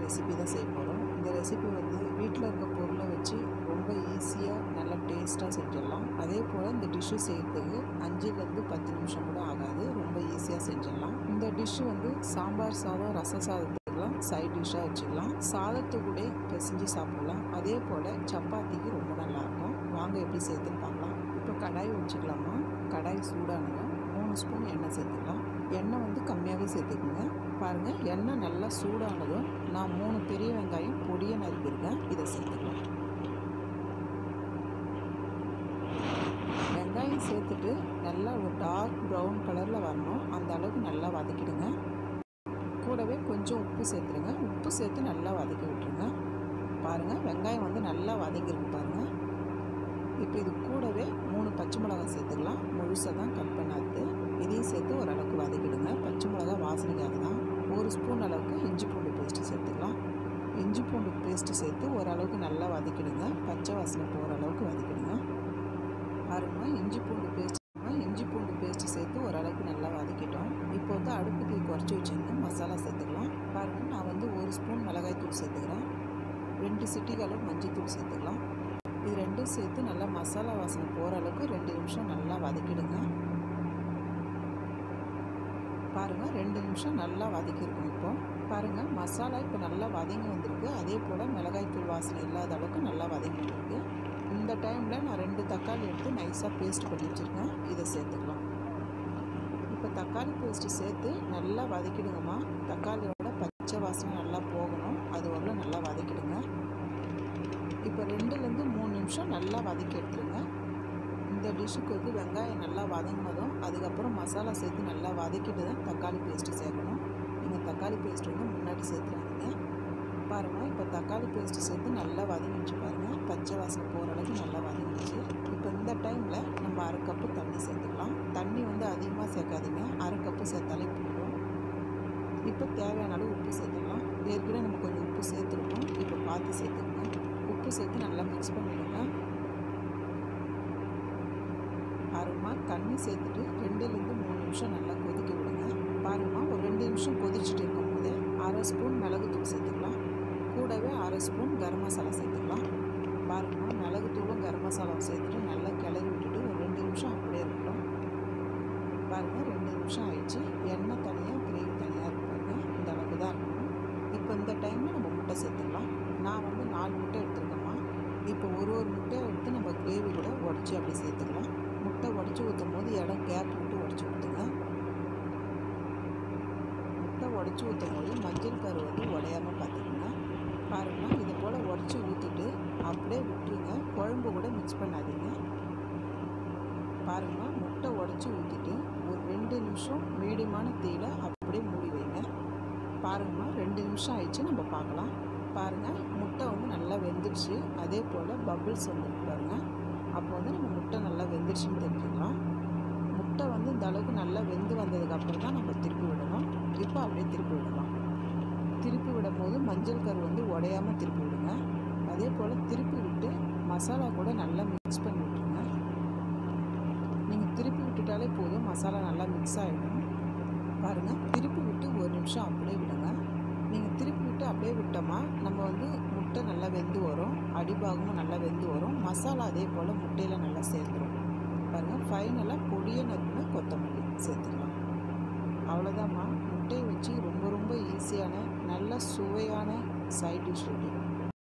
recipe தான் செய்ய போகிறோம் இந்த ரெசிபி வந்து வீட்டில் இருக்க பொருளை வச்சு ரொம்ப ஈஸியாக நல்லா டேஸ்ட்டாக செஞ்சிடலாம் அதே போல் இந்த டிஷ்ஷு செய்கிறதுக்கு அஞ்சுலேருந்து பத்து நிமிஷம் கூட ஆகாது ரொம்ப ஈஸியாக செஞ்சிடலாம் இந்த டிஷ்ஷு வந்து சாம்பார் சாதம் ரச சாதத்துக்கெல்லாம் சைட் டிஷ்ஷாக வச்சுக்கலாம் சாதத்து கூட பிசைஞ்சு சாப்பிடலாம் அதே போல் சப்பாத்திக்கு ரொம்ப நல்லாயிருக்கும் வாங்க எப்படி சேர்த்துன்னு பார்க்கலாம் இப்போ கடாய் வச்சுக்கலாமா கடாய் சூடானதும் மூணு ஸ்பூன் எண்ணெய் சேர்த்துக்கலாம் எண்ணெய் வந்து கம்மியாகவே சேர்த்துக்குங்க பாருங்கள் எண்ணெய் நல்லா சூடானதும் நான் மூணு பெரிய வெங்காயம் பொடியை நறுக்கியிருக்கேன் இதை சேர்த்துக்கலாம் வெங்காயம் சேர்த்துட்டு நல்லா ஒரு டார்க் ப்ரௌன் கலரில் வரணும் அந்த அளவுக்கு நல்லா வதக்கிடுங்க கூடவே கொஞ்சம் உப்பு சேர்த்துருங்க உப்பு சேர்த்து நல்லா வதக்கி விட்டுருங்க பாருங்கள் வெங்காயம் வந்து நல்லா வதங்கியிருக்கு பாருங்கள் இப்போ இது கூடவே மூணு பச்சை மிளகாய் சேர்த்துக்கலாம் முழுசாக தான் கட் பண்ணாது இதையும் சேர்த்து ஓரளவுக்கு வதக்கிடுங்க பச்சை மிளகா வாசனைக்காக தான் ஒரு ஸ்பூன் அளவுக்கு இஞ்சி பூண்டு பேஸ்ட்டு சேர்த்துக்கலாம் இஞ்சி பூண்டு பேஸ்ட்டு சேர்த்து ஓரளவுக்கு நல்லா வதக்கிடுங்க பச்சை வாசனை போகிற அளவுக்கு வதக்கிடுங்க பாருங்க இஞ்சி பூண்டு பேஸ்ட் இஞ்சி பூண்டு பேஸ்ட்டு சேர்த்து ஓரளவுக்கு நல்லா வதக்கிட்டோம் இப்போ வந்து அடுப்பு தீ குறைச்சி வச்சுருங்க மசாலா சேர்த்துக்கலாம் பாருங்கள் நான் வந்து ஒரு ஸ்பூன் மிளகாய் தூள் சேர்த்துக்கிறேன் ரெண்டு சிட்டிக்கு அளவு மஞ்சள் தூள் சேர்த்துக்கலாம் இது ரெண்டும் சேர்த்து நல்லா மசாலா வாசனை போகிற அளவுக்கு ரெண்டு நிமிஷம் நல்லா வதக்கிடுங்க பாருங்கள் ரெண்டு நிமிஷம் நல்லா வதக்கியிருக்கோம் இப்போ பாருங்கள் மசாலா இப்போ நல்லா வதங்கி வந்திருக்கு அதே போல் மிளகாய்த்தூள் வாசனை இல்லாத அளவுக்கு நல்லா வதங்கி வந்திருக்கு இந்த டைமில் நான் ரெண்டு தக்காளி எடுத்து நைஸாக பேஸ்ட் பண்ணி வச்சுருக்கேன் இதை சேர்த்துக்கலாம் இப்போ தக்காளி பேஸ்ட்டு சேர்த்து நல்லா வதக்கிடுங்கம்மா தக்காளியோட பச்சை வாசனை நல்லா போகணும் அது வரல நல்லா வதக்கிடுங்க இப்போ ரெண்டுலேருந்து மூணு நிமிஷம் நல்லா வதக்கி எடுத்துருங்க இந்த டிஷ்ஷுக்கு வந்து வெங்காயம் நல்லா வதங்கினதும் அதுக்கப்புறம் மசாலா சேர்த்து நல்லா வதக்கிட்டு தான் தக்காளி பேஸ்ட்டு சேர்க்கணும் நீங்கள் தக்காளி பேஸ்ட் வந்து முன்னாடி சேர்த்துறாதீங்க பாருங்கள் இப்போ தக்காளி பேஸ்ட்டு சேர்த்து நல்லா வதங்கிச்சு பாருங்கள் பச்சை வாசனை போகிற அளவுக்கு நல்லா வதங்கிச்சு இப்போ இந்த டைமில் நம்ம அரை கப்பு தண்ணி சேர்த்துக்கலாம் தண்ணி வந்து அதிகமாக சேர்க்காதீங்க அரை கப்பு சேர்த்தாலே போதும் இப்போ தேவையான அளவு உப்பு சேர்த்துக்கலாம் ஏற்கனவே நம்ம கொஞ்சம் உப்பு சேர்த்துருக்கோம் இப்போ பார்த்து சேர்த்துக்கணும் உப்பு சேர்த்து நல்லா மிக்ஸ் பண்ணிவிடுங்க பாருமா தண்ணி சேர்த்துட்டு ரெண்டுலேருந்து மூணு நிமிஷம் நல்லா கொதிக்க விடுங்க பாருமா ஒரு ரெண்டு நிமிஷம் கொதிச்சுட்டு இருக்கும் போது அரை ஸ்பூன் மிளகுத்தூள் சேர்த்துக்கலாம் கூடவே அரை ஸ்பூன் கரம் மசாலா சேர்த்துக்கலாம் பாருமா மிளகுத்தூளும் கரம் மசாலாவும் சேர்த்துட்டு நல்லா கிளறி விட்டுட்டு ஒரு ரெண்டு நிமிஷம் அப்படியே இருக்கட்டும் பாருங்கள் ரெண்டு நிமிஷம் ஆயிடுச்சு எண்ணெய் தனியாக கிரேவி தனியாக இருப்பாங்க இந்த அளவுக்கு தான் இருக்கணும் இப்போ இந்த டைமில் நம்ம முட்டை சேர்த்துக்கலாம் நான் வந்து நாலு முட்டை எடுத்துருக்கேம்மா இப்போ ஒரு ஒரு முட்டையை எடுத்து நம்ம கிரேவி கூட உடச்சி அப்படி சேர்த்துக்கலாம் முட்டை உடச்சி ஊற்றும் போது இடம் கேப் விட்டு உடச்சி ஊற்றுங்க முட்டை உடச்சி ஊற்றும் போது மஞ்சள் கரு வந்து உடையாமல் பார்த்துக்குங்க பாருங்கள் இது போல் உடச்சி ஊற்றிட்டு அப்படியே விட்டுருங்க குழம்பு கூட மிக்ஸ் பண்ணாதீங்க பாருங்கள் முட்டை உடச்சி ஊற்றிட்டு ஒரு ரெண்டு நிமிஷம் மீடியமான தீயில் அப்படியே மூடி வைங்க பாருங்கம்மா ரெண்டு நிமிஷம் ஆயிடுச்சு நம்ம பார்க்கலாம் பாருங்கள் முட்டை வந்து நல்லா வெந்துடுச்சு அதே போல் பபிள்ஸ் வந்துருக்கு பாருங்கள் அப்போ வந்து நம்ம முட்டை நல்லா வெந்துடுச்சுன்னு தெரிஞ்சுக்கலாம் முட்டை வந்து இந்த அளவுக்கு நல்லா வெந்து வந்ததுக்கப்புறம் தான் நம்ம திருப்பி விடணும் இப்போ அப்படியே திருப்பி விடலாம் திருப்பி விடும் போது மஞ்சள் கரு வந்து உடையாமல் திருப்பி விடுங்க அதே போல் திருப்பி விட்டு மசாலா கூட நல்லா மிக்ஸ் பண்ணி விட்டுருங்க நீங்கள் திருப்பி விட்டுட்டாலே போதும் மசாலா நல்லா மிக்ஸ் ஆகிடும் பாருங்கள் திருப்பி விட்டு ஒரு நிமிஷம் அப்படியே விடுங்க நீங்கள் திருப்பி விட்டு அப்படியே விட்டோமா நம்ம வந்து முட்டை நல்லா வெந்து வரும் அடிபாகமும் நல்லா வெந்து வரும் மசாலா அதே போல் முட்டையில் நல்லா சேர்த்துரும் பாருங்கள் ஃபைனலாக பொடியை நறுக்குன கொத்தமல்லி சேர்த்துக்கலாம் அவ்வளோதாம்மா முட்டையை வச்சு ரொம்ப ரொம்ப ஈஸியான நல்ல சுவையான சைட் டிஷ் ரெடி